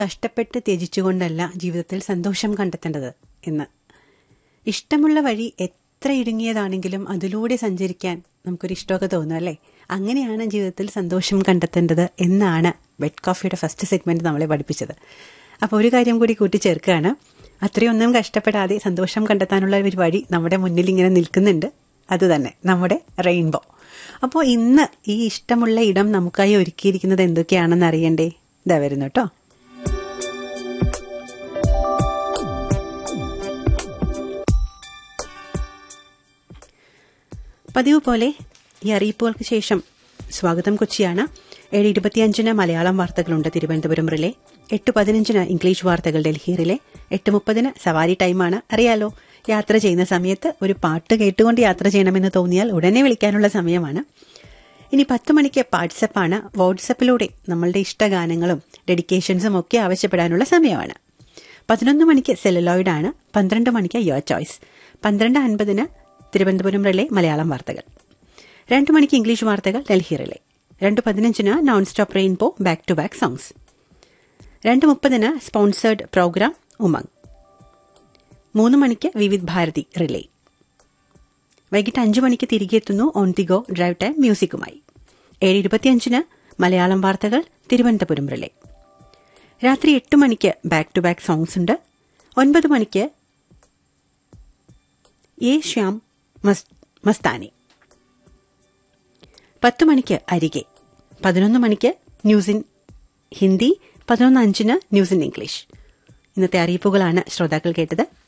കഷ്ടപ്പെട്ട് ത്യജിച്ചുകൊണ്ടല്ല ജീവിതത്തിൽ സന്തോഷം കണ്ടെത്തേണ്ടത് എന്ന് ഇഷ്ടമുള്ള വഴി എത്ര ഇടുങ്ങിയതാണെങ്കിലും അതിലൂടെ സഞ്ചരിക്കാൻ നമുക്കൊരു ഇഷ്ടമൊക്കെ തോന്നും അല്ലേ അങ്ങനെയാണ് ജീവിതത്തിൽ സന്തോഷം കണ്ടെത്തേണ്ടത് എന്നാണ് ബെഡ് കോഫിയുടെ ഫസ്റ്റ് സെഗ്മെന്റ് നമ്മളെ പഠിപ്പിച്ചത് അപ്പോൾ ഒരു കാര്യം കൂടി കൂട്ടിച്ചേർക്കുകയാണ് അത്രയൊന്നും കഷ്ടപ്പെടാതെ സന്തോഷം കണ്ടെത്താനുള്ള ഒരു വഴി നമ്മുടെ മുന്നിൽ ഇങ്ങനെ നിൽക്കുന്നുണ്ട് അത് തന്നെ നമ്മുടെ റെയിൻബോ അപ്പോൾ ഇന്ന് ഈ ഇഷ്ടമുള്ള ഇടം നമുക്കായി ഒരുക്കിയിരിക്കുന്നത് എന്തൊക്കെയാണെന്ന് അറിയണ്ടേ ഇതാ വരുന്നു കേട്ടോ പതിവ് പോലെ ഈ അറിയിപ്പുകൾക്ക് ശേഷം സ്വാഗതം കൊച്ചിയാണ് ഏഴ് ഇരുപത്തിയഞ്ചിന് മലയാളം വാർത്തകളുണ്ട് തിരുവനന്തപുരം റിലേ എട്ട് പതിനഞ്ചിന് ഇംഗ്ലീഷ് വാർത്തകൾ ഡൽഹി റിലേ എട്ട് മുപ്പതിന് സവാരി ടൈമാണ് അറിയാലോ യാത്ര ചെയ്യുന്ന സമയത്ത് ഒരു പാട്ട് കേട്ടുകൊണ്ട് യാത്ര ചെയ്യണമെന്ന് തോന്നിയാൽ ഉടനെ വിളിക്കാനുള്ള സമയമാണ് ഇനി പത്ത് മണിക്ക് വാട്സപ്പാണ് വാട്സപ്പിലൂടെ നമ്മളുടെ ഇഷ്ടഗാനങ്ങളും ഡെഡിക്കേഷൻസും ഒക്കെ ആവശ്യപ്പെടാനുള്ള സമയമാണ് പതിനൊന്ന് മണിക്ക് സെലലോയിഡാണ് പന്ത്രണ്ട് മണിക്ക് യുവർ ചോയ്സ് പന്ത്രണ്ട് അൻപതിന് തിരുവനന്തപുരം റിലേ മലയാളം വാർത്തകൾ രണ്ട് മണിക്ക് ഇംഗ്ലീഷ് വാർത്തകൾ ഡൽഹി റിലേ രണ്ട് പതിനഞ്ചിന് non stop rainbow back to back songs രണ്ട് മുപ്പതിന് സ്പോൺസേഡ് പ്രോഗ്രാം ഉമങ് മൂന്ന് മണിക്ക് വിവിധ് ഭാരതി റിലേ വൈകിട്ട് അഞ്ചു മണിക്ക് തിരികെ എത്തുന്നു on the go drive time മ്യൂസിക്കുമായി ഏഴ് ഇരുപത്തിയഞ്ചിന് മലയാളം വാർത്തകൾ തിരുവനന്തപുരം റിലേ രാത്രി എട്ട് മണിക്ക് ബാക്ക് ടു ബാക്ക് സോങ്സ് ഉണ്ട് ഒൻപത് മണിക്ക് എ ശ്യാം മസ്താനി പത്ത് മണിക്ക് അരികെ പതിനൊന്ന് മണിക്ക് ന്യൂസ് ഇൻ ഹിന്ദി പതിനൊന്ന് അഞ്ചിന് ന്യൂസ് ഇൻ ഇംഗ്ലീഷ് ഇന്നത്തെ അറിയിപ്പുകളാണ് ശ്രോതാക്കൾ കേട്ടത്